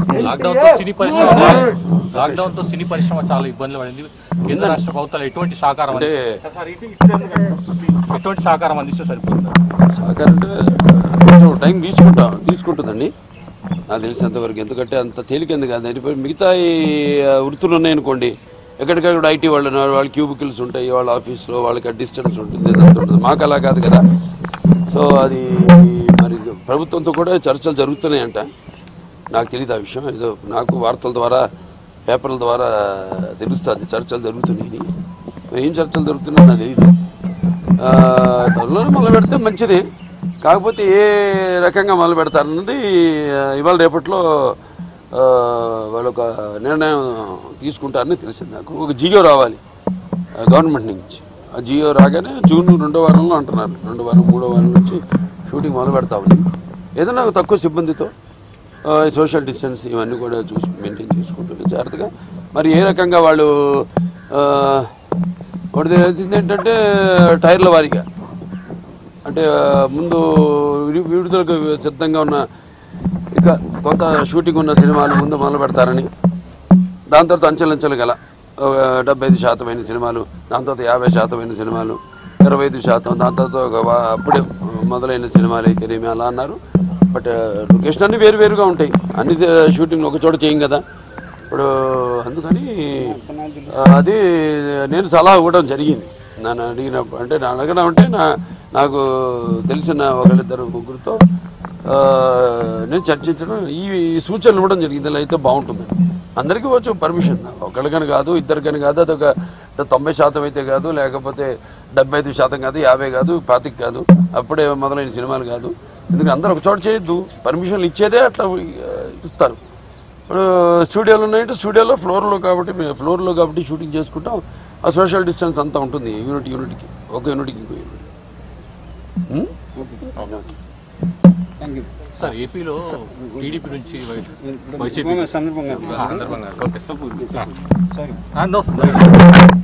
Lockdown తో సినీ పరిశ్రమ lockdown తో సినీ పరిశ్రమ చాలా ఇబ్బందులు పడింది కేంద్ర రాష్ట్ర ప్రభుత్వాలు ఎటువంటి సహకారం అంటే అంది- ఎటువంటి సహకారం అందిస్తే సరిపోతుంది సహకారం అంటే కొంచెం టైం తీసుకుంటాం తీసుకుంటుందండి నాకు తెలిసినంతవరకు ఎందుకంటే అంత తేలికంది కాదండి ఇప్పుడు మిగతా ఈ ఆ, వృత్తులు ఉన్నాయనుకోండి ఎక్కడికక్కడ ఐటీ వాళ్ళు ఉన్నారు వాళ్ళ క్యూబికల్స్ ఉంటాయి వాళ్ళ ఆఫీస్లో వాళ్ళకి డిస్టెన్స్ ఉంటుంది ఇదంతా ఉంటుంది మాకు అలా కాదు కదా సో అది మరి ప్రభుత్వంతో కూడా చర్చలు జరుగుతున్నాయంట నాకు తెలియదు ఆ విషయం ఏదో నాకు వార్తల ద్వారా పేపర్ల ద్వారా తెలుస్తుంది చర్చలు జరుగుతున్నాయి మరి ఏం చర్చలు జరుగుతున్నాయో నాకు తెలియదు ఆ, త్వరలో మొదలు పెడితే మంచిది కాకపోతే ఏ రకంగా మొదలు పెడతారన్నది ఆ, ఇవాళ రేపట్లో ఆ, వాళ్ళు ఒక నిర్ణయం తీసుకుంటారని తెలిసింది నాకు ఒక జియో రావాలి ఆ, గవర్నమెంట్ నుంచి ఆ జియో రాగానే జూన్ రెండో వారంలో అంటున్నారు రెండో వారం మూడో వారం నుంచి షూటింగ్ మొదలు పెడతామని ఏదైనా ఒక తక్కువ సిబ్బందితో ఆ, ఈ సోషల్ డిస్టెన్స్ ఇవన్నీ కూడా చూసు మెయింటైన్ చేసుకుంటుంది జాగ్రత్తగా మరి ఏ రకంగా వాళ్ళు ఆ, ఒకటి తెలిసింది ఏంటంటే టైర్ల వారీగా అంటే ఆ, ముందు విడి- విడుదలకు సిద్ధంగా ఉన్న ఇక కొంత షూటింగ్ ఉన్న సినిమాలు ముందు మొదలు పెడతారని దాని తర్వాత అంచెలంచెలు గల ఒక డెబ్బై ఐదు శాతమైన సినిమాలు దాని తర్వాత యాభై శాతమైన సినిమాలు ఇరవై ఐదు శాతం దాని తర్వాత ఒక వా- అప్పుడే మొదలైన సినిమాలు అయితేనేమి అలా అన్నారు బట్ లొకేషన్ అన్ని వేరు వేరుగా ఉంటాయి అన్ని షూటింగ్ ఒక చోట చేయం కదా ఇప్పుడు అందుకని ఆ, అది నేను సలహా ఇవ్వడం జరిగింది నన్ను అడిగినప్పుడు అంటే నన్ను అడగడం అంటే నా నాకు తెలిసిన ఒకళ్ళిద్దరు ముగ్గురితో ఆ, నేను చర్చించడం ఈ ఈ సూచనలు ఇవ్వడం జరిగింది ఇలా అయితే బాగుంటుంది అందరికీ వచ్చు పర్మిషన్ ఒకరికని కాదు ఇద్దరికని కాదు అదొక తొంభై శాతం అయితే కాదు లేకపోతే డెబ్బై ఐదు శాతం కాదు యాభై కాదు పాతిక కాదు అప్పుడే మొదలైన సినిమాలు కాదు ఎందుకంటే అందరూ ఒక చోట చేయొద్దు పర్మిషన్లు ఇచ్చేదే అట్లా ఆ, ఇస్తారు ఇప్పుడు స్టూడియోలు ఉన్నాయంటే స్టూడియోలో ఫ్లోర్లో కాబట్టి మేము ఫ్లోర్లో కాబట్టి షూటింగ్ చేసుకుంటాం ఆ సోషల్ డిస్టెన్స్ అంతా ఉంటుంది యూనిట్ యూనిట్కి ఒక యూనిట్కి ఇంకో యూనిట్ ఉం? థ్యాంక్ యూ సార్ ఏపీలో టీడీపీ నుంచి వై- వైసీపీ సందర్భంగా సందర్భంగా ఓకే సారీ నో